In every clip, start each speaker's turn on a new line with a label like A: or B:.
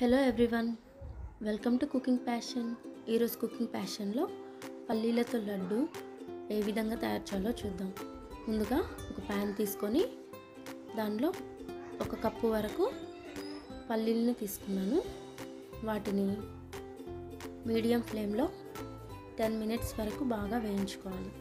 A: hello everyone welcome to cooking passion ఈరోజు cooking ప్యాషన్లో పల్లీలతో లడ్డు ఏ విధంగా తయారు చేయాలో చూద్దాం ముందుగా ఒక ప్యాన్ తీసుకొని దానిలో ఒక కప్పు వరకు పల్లీలని తీసుకున్నాను వాటిని మీడియం ఫ్లేమ్లో టెన్ మినిట్స్ వరకు బాగా వేయించుకోవాలి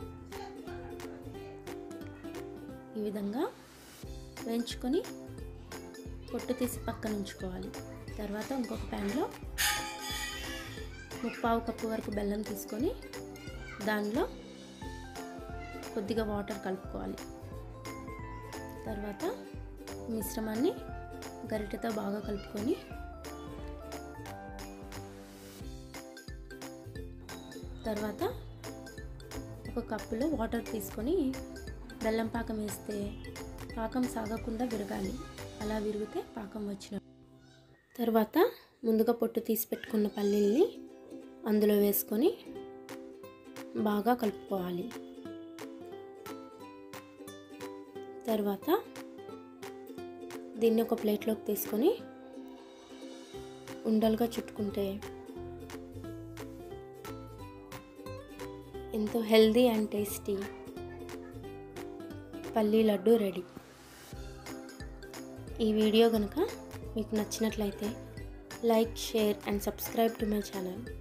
A: ఈ విధంగా వేయించుకొని పొట్టు తీసి పక్కన ఉంచుకోవాలి తర్వాత ఇంకొక ప్యాన్లో ముప్పావు కప్పు వరకు బెల్లం తీసుకొని దానిలో కొద్దిగా వాటర్ కలుపుకోవాలి తర్వాత మిశ్రమాన్ని గరిటెతో బాగా కలుపుకొని తర్వాత ఒక కప్పులో వాటర్ తీసుకొని బెల్లం పాకం వేస్తే పాకం సాగకుండా విరగాలి అలా విరిగితే పాకం వచ్చిన తర్వాత ముందుగా పొట్టు తీసి పెట్టుకున్న పల్లీల్ని అందులో వేసుకొని బాగా కలుపుకోవాలి తర్వాత దీన్ని ఒక ప్లేట్లోకి తీసుకొని ఉండలుగా చుట్టుకుంటే ఎంతో హెల్దీ అండ్ టేస్టీ పల్లీ లడ్డు రెడీ ఈ వీడియో కనుక మీకు నచ్చినట్లయితే like share and subscribe to my channel